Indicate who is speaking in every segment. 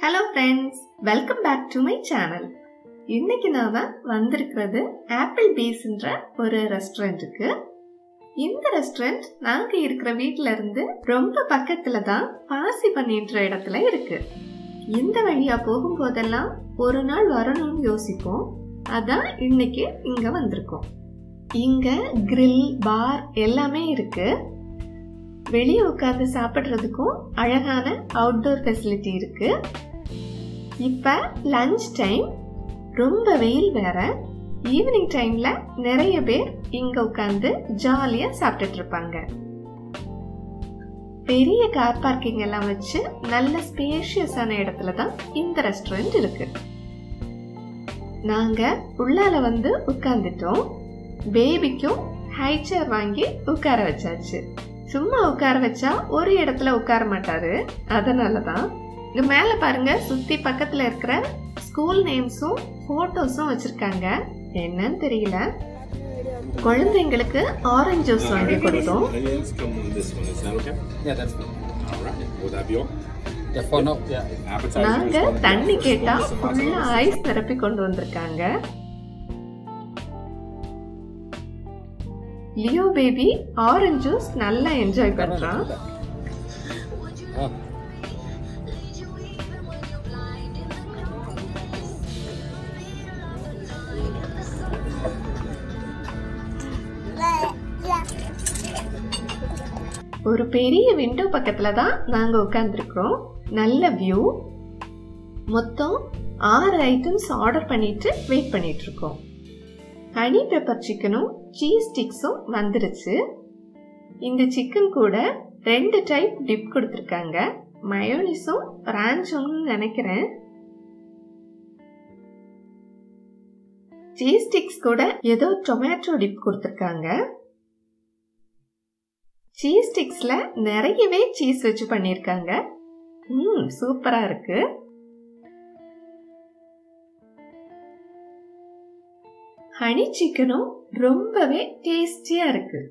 Speaker 1: Hello friends welcome back to my channel இன்னைக்கு நாம வந்திருக்கிறது ஆப்பிள் பீஸ்ன்ற ஒரு ரெஸ்டாரண்ட்டுக்கு இந்த ரெஸ்டாரண்ட் நாங்க இருக்கிற வீட்ல இருந்து ரொம்ப பக்கத்துல தான் பாசி பண்ணின்ற இடத்துல இருக்கு இந்த வழியா போகும்போதெல்லாம் ஒரு நாள் வரணும்னு யோசிப்போம் அதான் இன்னைக்கு இங்க வந்திருக்கோம் இங்க கிரில் பார் எல்லாமே இருக்கு வெளியே உட்கார்ந்து சாப்பிட்றதுக்கும் அழகான அவுட்டோர் ஃபெசிலிட்டி இருக்கு இப்ப லஞ்ச் டைம் ரொம்ப வெயில் வேற ஈவினிங் டைம்ல நிறைய பேர் இங்க உட்கார்ந்து ஜாலியா சாப்பிட்டுட்டு இருப்பாங்க பெரிய கார் பார்க்கிங் எல்லாம் வச்சு நல்ல ஸ்பேஷியஸான இடத்துல தான் இந்த ரெஸ்டாரண்ட் இருக்கு நாங்க உள்ளால வந்து உட்கார்ந்துட்டோம் பேபிக்கும் ஹை சேர் வாங்கி உட்கார வச்சாச்சு சும்மா உட்கார வச்சா ஒரு இடத்துல உட்கார மாட்டாரு அதனால தான் இங்க மேல பாருங்க சுத்தி பக்கத்துல இருக்கிற ஸ்கூல் நேம்ஸும் போட்டோஸும் வச்சிருக்காங்க என்னன்னு தெரியல குழந்தைங்களுக்கு ஆரஞ்சு ஜூஸ் வாங்கி கொடுத்தோம்
Speaker 2: Onions come on this one. Is that okay?
Speaker 3: Yeah, that's good.
Speaker 2: All right. Will that be all?
Speaker 3: Yeah, for now, yeah.
Speaker 2: Appetizer
Speaker 1: நாங்க
Speaker 2: is one.
Speaker 1: தண்ணி
Speaker 2: First
Speaker 1: கேட்டா
Speaker 2: one is some
Speaker 1: ஃபுல்லா
Speaker 2: mozzarella.
Speaker 1: ஐஸ் நிரப்பி கொண்டு வந்திருக்காங்க Leo baby orange juice நல்லா enjoy பண்றான்
Speaker 3: Ah,
Speaker 1: ஒரு பெரிய விண்டோ பக்கத்துல தான் நாங்க உட்கார்ந்துருக்கிறோம் நல்ல வியூ மொத்தம் ஆறு ஐட்டம்ஸ் ஆர்டர் பண்ணிட்டு வெயிட் பண்ணிட்டு இருக்கோம் ஹனி பெப்பர் சிக்கனும் சீஸ் ஸ்டிக்ஸும் வந்துருச்சு இந்த சிக்கன் கூட ரெண்டு டைப் டிப் கொடுத்துருக்காங்க மயோனிஸும் ரான்ச்சும் நினைக்கிறேன் சீஸ் ஸ்டிக்ஸ் கூட ஏதோ டொமேட்டோ டிப் கொடுத்துருக்காங்க சீஸ் ஸ்டிக்ஸ்ல நிறையவே சீஸ் வச்சு பண்ணிருக்காங்க ம் சூப்பரா இருக்கு ஹனி சிக்கனும் ரொம்பவே டேஸ்டியா இருக்கு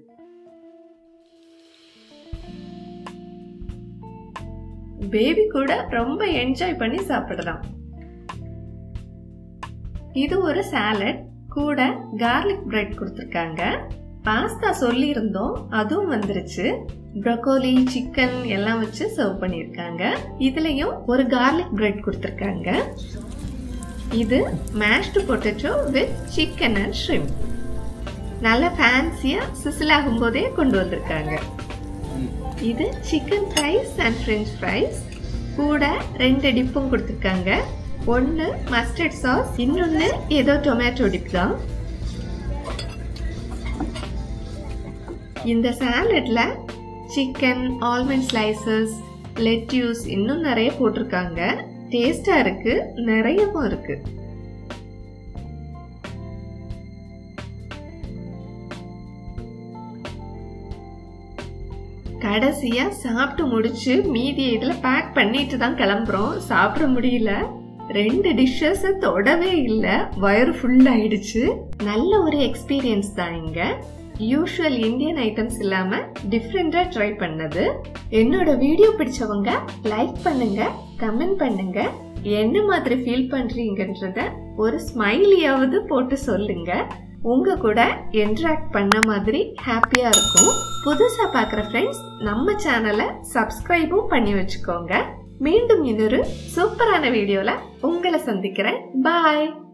Speaker 1: பேபி கூட ரொம்ப என்ஜாய் பண்ணி சாப்பிடலாம் இது ஒரு சாலட் கூட கார்லிக் பிரெட் கொடுத்துருக்காங்க பாஸ்தா சொல்லியிருந்தோம் அதுவும் வந்துருச்சு ப்ரொக்கோலி சிக்கன் எல்லாம் வச்சு சர்வ் பண்ணியிருக்காங்க இதுலயும் ஒரு கார்லிக் பிரெட் கொடுத்துருக்காங்க இது mashed potato with chicken and shrimp நல்ல ஃபேன்சியா சிசில் ஆகும் போதே கொண்டு வந்திருக்காங்க இது chicken fries and French fries கூட ரெண்டு டிப்பும் கொடுத்துருக்காங்க ஒன்று மஸ்டர்ட் சாஸ் இன்னொன்று ஏதோ டொமேட்டோ டிப் தான் இந்த சாலட்ல சிக்கன் ஆல்மண்ட் ஸ்லைசஸ் லெட்யூஸ் இன்னும் நிறைய போட்டிருக்காங்க டேஸ்டா இருக்கு நிறையவும் இருக்கு கடைசியா சாப்பிட்டு முடிச்சு மீதி இதுல பேக் பண்ணிட்டு தான் கிளம்புறோம் சாப்பிட முடியல ரெண்டு டிஷ்ஷஸ் தொடவே இல்லை வயிறு ஃபுல் ஆயிடுச்சு நல்ல ஒரு எக்ஸ்பீரியன்ஸ் தான் இங்க யூஷுவல் இந்தியன் ஐட்டம்ஸ் இல்லாம டிஃப்ரெண்டா ட்ரை பண்ணது என்னோட வீடியோ பிடிச்சவங்க லைக் பண்ணுங்க கமெண்ட் பண்ணுங்க என்ன மாதிரி ஃபீல் பண்றீங்கன்றத ஒரு ஸ்மைலியாவது போட்டு சொல்லுங்க உங்க கூட இன்ட்ராக்ட் பண்ண மாதிரி ஹாப்பியா இருக்கும் புதுசா பார்க்குற ஃப்ரெண்ட்ஸ் நம்ம சேனலை சப்ஸ்கிரைபும் பண்ணி வச்சுக்கோங்க மீண்டும் இன்னொரு சூப்பரான வீடியோல உங்களை சந்திக்கிறேன் பாய்